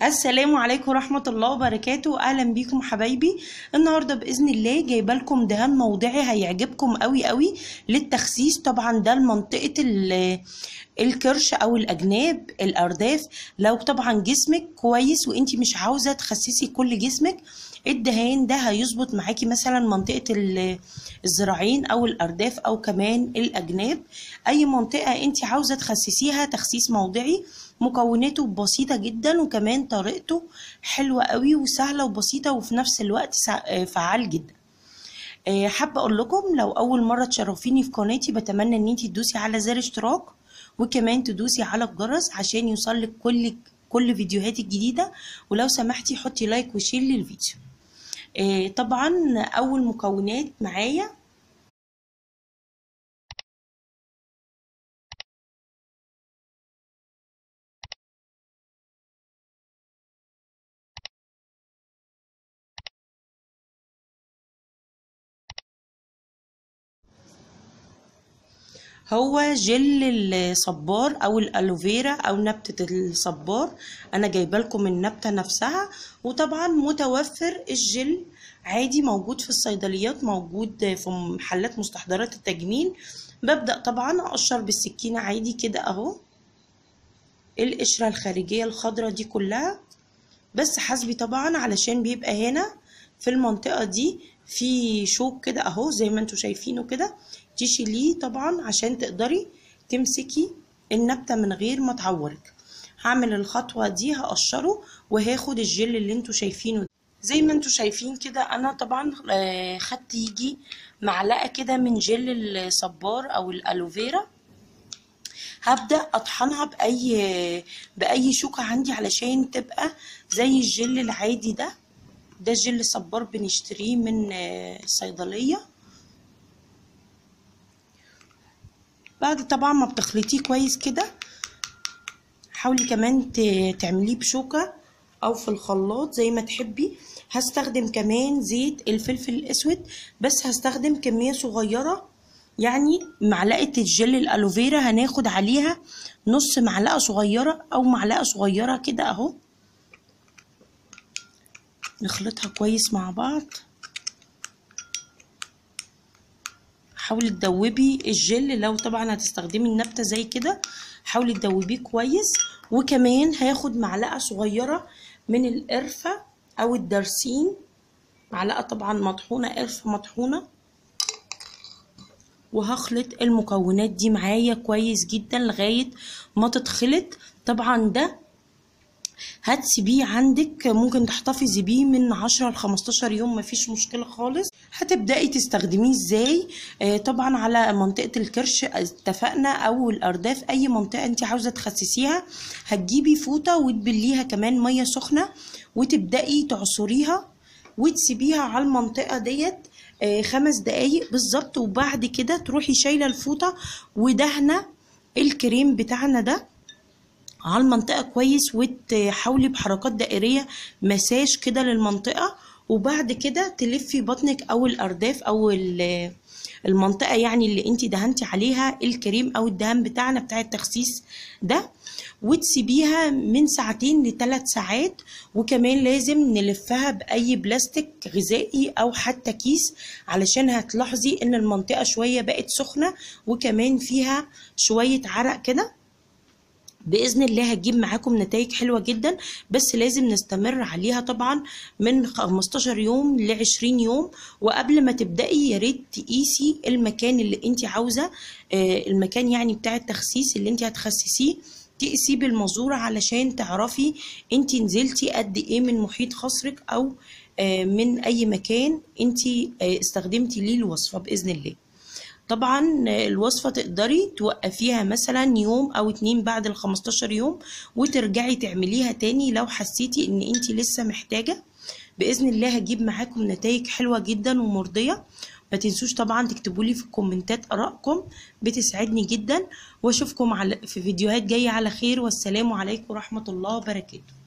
السلام عليكم ورحمة الله وبركاته أهلا بيكم حبايبي النهاردة بإذن الله جايبة لكم دهان موضعي هيعجبكم قوي قوي للتخسيس طبعا ده لمنطقة ال- الكرش أو الأجناب الأرداف لو طبعا جسمك كويس وانتي مش عاوزة تخسسي كل جسمك الدهان ده هيظبط معاكي مثلا منطقة ال- الذراعين أو الأرداف أو كمان الأجناب أي منطقة انتي عاوزة تخسسيها تخسيس موضعي مكوناته بسيطة جدا وكمان طريقته حلوة قوي وسهلة وبسيطة وفي نفس الوقت سع- فعال جدا آه، حابة اقول لكم لو اول مرة تشرفيني في قناتي بتمنى ان انتي تدوسي على زر اشتراك وكمان تدوسي على الجرس عشان يوصلك كل كل فيديوهاتي الجديدة ولو سمحتي حطي لايك وشير للفيديو آه، طبعا اول مكونات معايا هو جل الصبار او الالوفيرا او نبتة الصبار انا جايبه لكم النبتة نفسها وطبعا متوفر الجل عادي موجود في الصيدليات موجود في محلات مستحضرات التجميل ببدأ طبعا اقشر بالسكينة عادي كده اهو القشرة الخارجية الخضرة دي كلها بس حسبي طبعا علشان بيبقى هنا في المنطقة دي في شوك كده اهو زي ما انتوا شايفينه كده تشيليه طبعا عشان تقدري تمسكي النبتة من غير ما تعورك هعمل الخطوة دي هقشره وهاخد الجل اللي انتوا شايفينه ده. زي ما انتوا شايفين كده انا طبعا آه، خدت يجي معلقة كده من جل الصبار او الالوفيرا هبدأ اطحنها بأي بأي شوكة عندي علشان تبقى زي الجل العادي ده ده جل صبار بنشتريه من آه، الصيدلية بعد طبعا ما بتخلطيه كويس كده حاولي كمان ت- تعمليه بشوكة او في الخلاط زي ما تحبي هستخدم كمان زيت الفلفل الاسود بس هستخدم كمية صغيرة يعني معلقة الجل الالوفيرا هناخد عليها نص معلقة صغيرة او معلقة صغيرة كده اهو نخلطها كويس مع بعض حاولي تدوبي الجل لو طبعا هتستخدمي النبتة زي كده حاولي تدوبيه كويس وكمان هاخد معلقة صغيرة من القرفة او الدرسين معلقة طبعا مطحونة قرفة مطحونة وهخلط المكونات دي معايا كويس جدا لغاية ما تتخلط طبعا ده هتسيبيه عندك ممكن تحتفظي بيه من 10 ل 15 يوم مفيش مشكلة خالص هتبدأي تستخدميه ازاي آه طبعا على منطقة الكرش اتفقنا او الارداف اي منطقة انت عاوزة تخسسيها هتجيبي فوطة وتبليها كمان مية سخنة وتبدأي تعصريها وتسيبيها على المنطقة ديت آه خمس دقايق بالظبط وبعد كده تروحي شايلة الفوطة ودهنة الكريم بتاعنا ده على المنطقة كويس وتحاولي بحركات دائرية مساج كده للمنطقة وبعد كده تلفي بطنك او الارداف او ال- المنطقة يعني اللي انت دهنتي عليها الكريم او الدهان بتاعنا بتاع التخسيس ده وتسيبيها من ساعتين لثلاث ساعات وكمان لازم نلفها بأي بلاستيك غذائي أو حتى كيس علشان هتلاحظي إن المنطقة شوية بقت سخنة وكمان فيها شوية عرق كده باذن الله هتجيب معاكم نتائج حلوه جدا بس لازم نستمر عليها طبعا من 15 يوم ل 20 يوم وقبل ما تبداي يا ريت تقيسي المكان اللي انت عاوزه آه، المكان يعني بتاع التخسيس اللي انت هتخسسيه تقيسيه بالمزورة علشان تعرفي انت نزلتي قد ايه من محيط خصرك او آه، من اي مكان انت آه، استخدمتي ليه الوصفة باذن الله طبعا الوصفة تقدري توقفيها مثلا يوم او اتنين بعد ال 15 يوم وترجعي تعمليها تاني لو حسيتي ان انت لسه محتاجة باذن الله هجيب معاكم نتائج حلوة جدا ومرضية ما تنسوش طبعا تكتبوا لي في الكومنتات ارائكم بتسعدني جدا واشوفكم على في فيديوهات جاية على خير والسلام عليكم ورحمة الله وبركاته